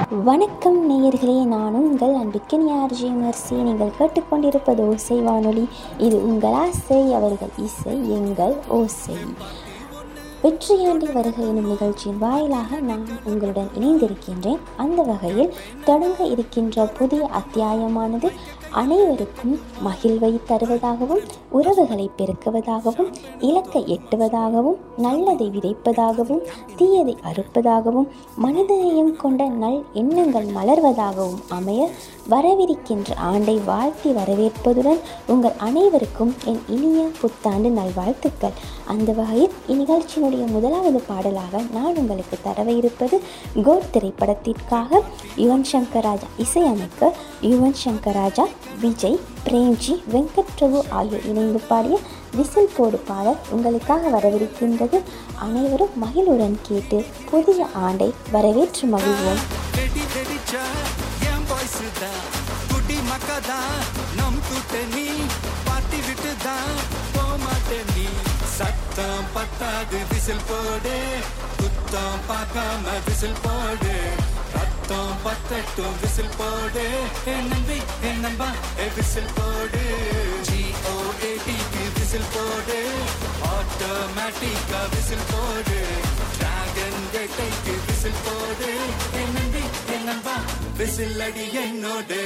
வணக்கம் நேயர்களே நான் உங்கள் அன்பிற்கின் ஆர்ஜி மர்சி நீங்கள் கேட்டுக்கொண்டிருப்பது ஓசை வானொலி இது உங்கள் ஆசை அவர்கள் இசை எங்கள் ஓசை வெற்றியாண்டி வருகை எனும் நிகழ்ச்சியின் வாயிலாக நான் உங்களுடன் இணைந்திருக்கின்றேன் அந்த வகையில் தொடங்க இருக்கின்ற புதிய அத்தியாயமானது அனைவருக்கும் மகிழ்வை தருவதாகவும் உறவுகளை பெருக்குவதாகவும் இலக்கை எட்டுவதாகவும் நல்லதை விதைப்பதாகவும் தீயதை அறுப்பதாகவும் மனிதநேயம் கொண்ட நல் எண்ணங்கள் மலர்வதாகவும் அமைய வரவிருக்கின்ற ஆண்டை வாழ்த்தி வரவேற்பதுடன் உங்கள் அனைவருக்கும் என் இனிய புத்தாண்டு நல்வாழ்த்துக்கள் அந்த வகையில் இந்நிகழ்ச்சியினுடைய முதலாவது பாடலாக நான் உங்களுக்கு தரவ இருப்பது கோட் திரைப்படத்திற்காக யுவன் சங்கர் ராஜா இசையமைக்க யுவன் சங்கர் ராஜா விஜய் பிரேம்ஜி வெங்கட் பிரபு ஆகியோர் இணைந்து பாடிய விசில் போடு பாடல் உங்களுக்காக வரவிருக்கின்றது அனைவரும் மகிழுடன் கேட்டு புதிய ஆண்டை வரவேற்று மகிழ்வோம் வெடி வெடிச்சா என் பாய்ஸ் தான் குட்டி மக்கா தான் நம் கூட்டணி பாட்டி விட்டு தான் போமாட்டேன் நீ சத்தம் பத்தாது விசில் போடு குத்தம் பார்க்காம விசில் போடு ரத்தம் பத்தட்டும் விசில் போடு என் நம்பி என் நம்பா ஏ விசில் போடு ஜிஓஏடிக்கு விசில் போடு ஆட்டோமேட்டிக்கா விசில் போடு டிராகன் வேட்டைக்கு விசில் போடு என் நம்பி என் நம்பா விசில் அடி என்னோடு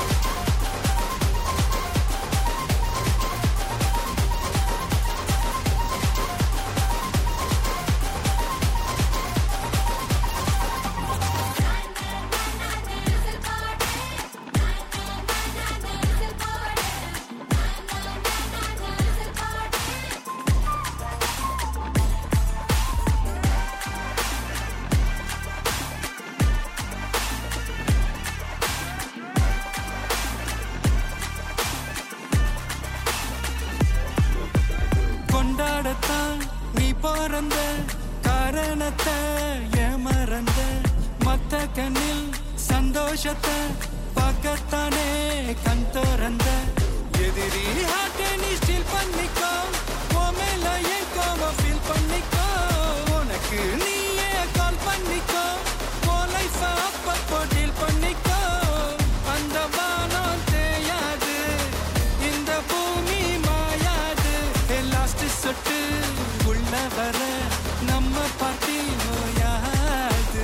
கொண்டாடத்தான் நீ பிறந்த காரணத்தை ஏமறந்த மத்த கண்ணில் சந்தோஷத்தை பார்க்கத்தானே கண் திறந்த எதிரி ஹார்ட்டை நீ ஸ்டீல் பண்ணிக்கோ உன் மேல என் கோவம் ஃபீல் பண்ணிக்கோ உனக்கு நீயே கால் பண்ணிக்கோ உன் லைஃப் அப்பப்போ டீல் பண்ணிக்கோ அந்த வானம் தேயாது இந்த பூமி மாயாது லாஸ்ட் சொட்டு உள்ள வர நம்ம பாட்டி நோயாது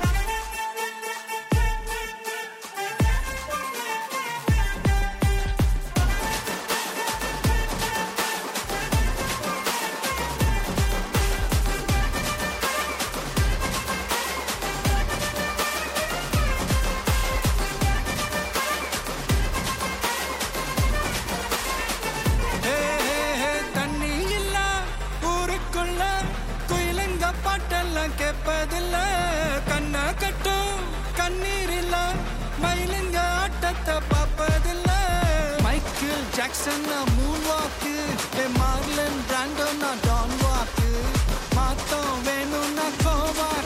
ஹே, ஹே, ஹே, தண்ணி இல்ல ஊருக்குள்ள குயிலுங்க பாட்டெல்லாம் கேட்பதில்ல கண்ண கட்டும் கண்ணீர் இல்ல மயிலுங்க ஆட்டத்தை பார்ப்பதில்ல Michael Jackson moon walk Marlon Brando நான் டான் வாக்கு மாத்தம் வேணும்னா கோவாக்கு